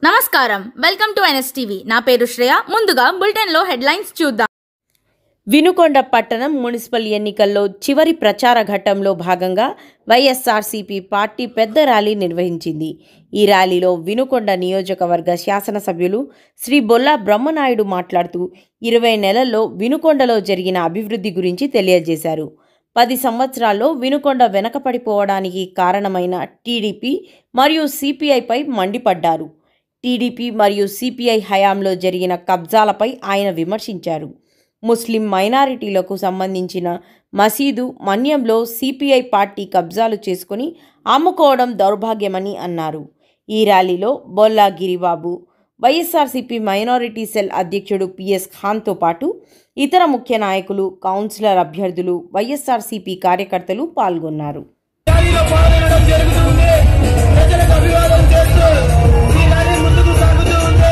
నమస్కారం welcome to NSTV నా పేరు శ్రేయ ముందుగా బులెటిన్లో హెడ్లైన్స్ చూద్దాం వినుకొండ పట్టణం మున్సిపల్ ఎన్నికల్లో చివరి ప్రచార ఘట్టంలో భాగంగా వైఎస్ఆర్సీపీ పార్టీ పెద్ద ర్యాలీ నిర్వహించింది ఈ ర్యాలీలో వినుకొండ నియోజకవర్గ శాసనసభ్యులు శ్రీ బొల్లా బ్రహ్మనాయుడు మాట్లాడుతూ ఇరవై నెలల్లో వినుకొండలో జరిగిన అభివృద్ధి గురించి తెలియజేశారు పది సంవత్సరాల్లో వినుకొండ వెనకపడిపోవడానికి కారణమైన టీడీపీ మరియు సిపిఐపై మండిపడ్డారు టీడీపీ మరియు సిపిఐ హయాంలో జరిగిన కబ్జాలపై ఆయన విమర్శించారు ముస్లిం మైనారిటీలకు సంబంధించిన మసీదు మన్యంలో సిపిఐ పార్టీ కబ్జాలు చేసుకుని అమ్ముకోవడం దౌర్భాగ్యమని అన్నారు ఈ ర్యాలీలో బొల్లా గిరిబాబు వైఎస్ఆర్సీపీ మైనారిటీ సెల్ అధ్యక్షుడు పిఎస్ ఖాన్తో పాటు ఇతర ముఖ్య నాయకులు కౌన్సిలర్ అభ్యర్థులు వైఎస్ఆర్సీపీ కార్యకర్తలు పాల్గొన్నారు ర్యాలీలో పాల్గొనడం జరుగుతుంది ప్రజలకు అభివాదం చేస్తూ ఈ ర్యాలీ ముందుకు సాగుతూ ఉంది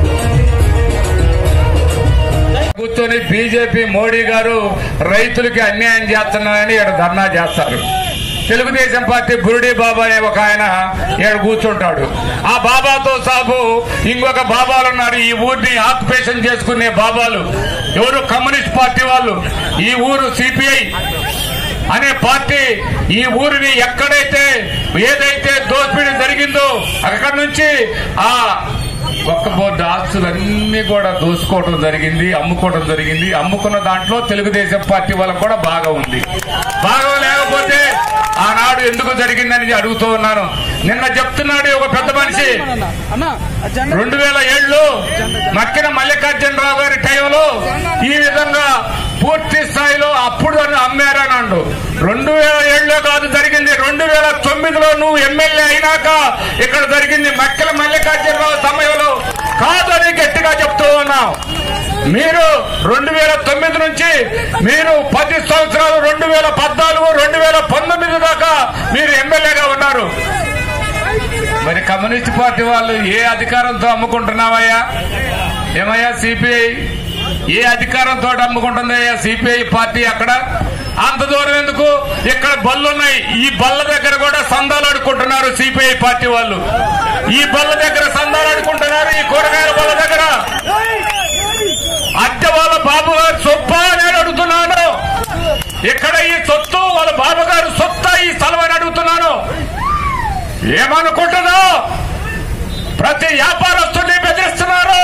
కూర్చొని బీజేపీ మోడీ గారు రైతులకి అన్యాయం చేస్తున్నారని ఇక్కడ ధర్నా చేస్తారు తెలుగుదేశం పార్టీ బురుడి బాబా అనే ఒక ఆయన ఇక్కడ కూర్చుంటాడు ఆ బాబాతో సాబు ఇంకొక బాబాలు ఉన్నారు ఈ ఊరిని ఆక్యుపేషన్ చేసుకునే బాబాలు ఎవరు కమ్యూనిస్ట్ పార్టీ వాళ్ళు ఈ ఊరు సిపిఐ అనే పార్టీ ఈ ఊరిని ఎక్కడైతే ఏదైతే దోపిడీ జరిగిందో అక్కడి నుంచి ఆ ఒక్క బోర్డు ఆస్తులన్నీ కూడా దోసుకోవడం జరిగింది అమ్ముకోవడం జరిగింది అమ్ముకున్న దాంట్లో తెలుగుదేశం పార్టీ వాళ్ళకు కూడా బాగా ఉంది బాగా లేకపోతే ఆనాడు ఎందుకు జరిగిందని అడుగుతూ ఉన్నాను నిన్న చెప్తున్నాడు ఒక పెద్ద మనిషి రెండు వేల ఏళ్ళు మక్కిన మల్లికార్జునరావు గారి టైంలో ఈ విధంగా పూర్తి స్థాయిలో అప్పుడు అని అమ్మారన్నాడు రెండు వేల ఏడులో కాదు జరిగింది రెండు వేల తొమ్మిదిలో నువ్వు ఎమ్మెల్యే అయినాక ఇక్కడ జరిగింది మక్కిల మల్లికార్జునరావు సమయంలో కాదని గట్టిగా చెప్తూ ఉన్నాం మీరు రెండు వేల తొమ్మిది నుంచి మీరు పది సంవత్సరాలు రెండు వేల పద్నాలుగు రెండు వేల పంతొమ్మిది దాకా మీరు ఎమ్మెల్యేగా ఉన్నారు మరి కమ్యూనిస్ట్ పార్టీ వాళ్ళు ఏ అధికారంతో అమ్ముకుంటున్నావయ్యా ఏమయ్యా సిపిఐ ఏ అధికారంతో అమ్ముకుంటుందయ్యా సిపిఐ పార్టీ అక్కడ అంత దూరం ఎందుకు ఇక్కడ బళ్ళు ఉన్నాయి ఈ బల్ల దగ్గర కూడా సందాలు ఆడుకుంటున్నారు సిపిఐ పార్టీ వాళ్ళు ఈ బల్ల దగ్గర సందాలు ఆడుకుంటున్నారు ఈ కూరగాయల బల్ల దగ్గర అద్దె వాళ్ళ బాబు గారు సొప్ప నేను అడుగుతున్నాను ఇక్కడ ఈ సొత్తు వాళ్ళ బాబు గారు సొత్త ఈ స్థలం అని అడుగుతున్నాను ఏమనుకుంటున్నావు ప్రతి వ్యాపారస్తుని బెదిరిస్తున్నారు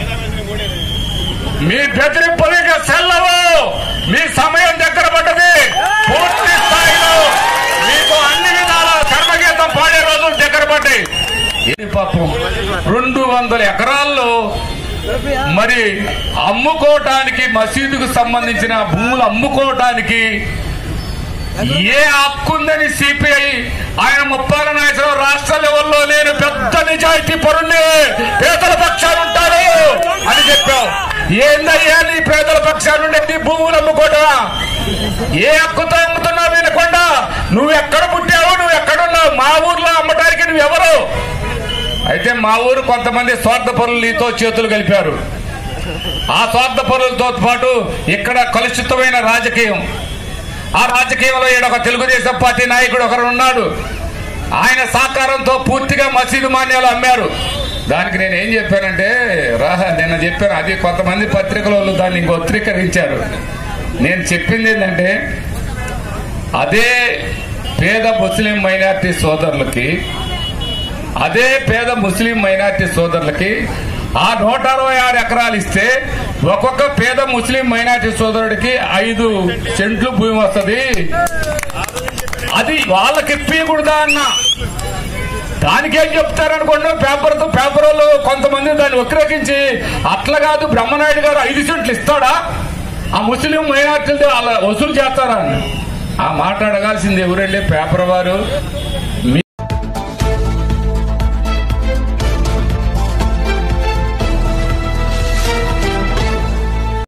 మీ బెదిరింపులకి సెల్లవు మీ సమయం దగ్గర పడ్డది పూర్తి స్థాయిలో మీకు అన్ని విధాల కర్మగీతం పాడే రోజులు దగ్గర పడ్డాయి ఇది పాపం రెండు వందల ఎకరాల్లో మరి అమ్ముకోవటానికి మసీదుకు సంబంధించిన భూములు అమ్ముకోవటానికి ఏ హక్కు ఉందని సిపిఐ ఆయన ముప్పాల నాయకులు రాష్ట్ర లెవెల్లో నేను పెద్ద నిజాయితీ పరుణ్ణి పేదల పక్షాలు ఉంటారు అని చెప్పావు ఏందయ్యా నీ పేదల పక్షాలు ఉండేది భూములు అమ్ముకోవటమా ఏ హక్కుతో అమ్ముతున్నావు వినకుండా నువ్వు ఎక్కడ పుట్టావు నువ్వు ఎక్కడున్నావు మా ఊర్లో అమ్మటానికి నువ్వు ఎవరు అయితే మా ఊరు కొంతమంది స్వార్థపరులు నీతో చేతులు కలిపారు ఆ స్వార్థపరులతో పాటు ఇక్కడ కలుషితమైన రాజకీయం ఆ రాజకీయంలో ఈడ ఒక తెలుగుదేశం పార్టీ నాయకుడు ఒకరు ఉన్నాడు ఆయన సహకారంతో పూర్తిగా మసీదు మాన్యాలు అమ్మారు దానికి నేను ఏం చెప్పానంటే రా నిన్న చెప్పాను అది కొంతమంది పత్రికల వాళ్ళు దాన్ని ఇంకో వక్రీకరించారు నేను చెప్పింది ఏంటంటే అదే పేద ముస్లిం మైనార్టీ సోదరులకి అదే పేద ముస్లిం మైనార్టీ సోదరులకి ఆ నూట అరవై ఆరు ఎకరాలు ఇస్తే ఒక్కొక్క పేద ముస్లిం మైనార్టీ సోదరుడికి ఐదు సెంట్లు భూమి వస్తుంది అది వాళ్ళకి ఇప్పకూడదా అన్న దానికి ఏం చెప్తారనుకోండి పేపర్ తో పేపర్ వాళ్ళు కొంతమంది దాన్ని వక్రీకరించి అట్లా కాదు బ్రహ్మనాయుడు గారు ఐదు సెంట్లు ఇస్తాడా ఆ ముస్లిం మైనార్టీలతో అలా వసూలు చేస్తారా అని ఆ మాట అడగాల్సింది ఎవరండి పేపర్ వారు మీ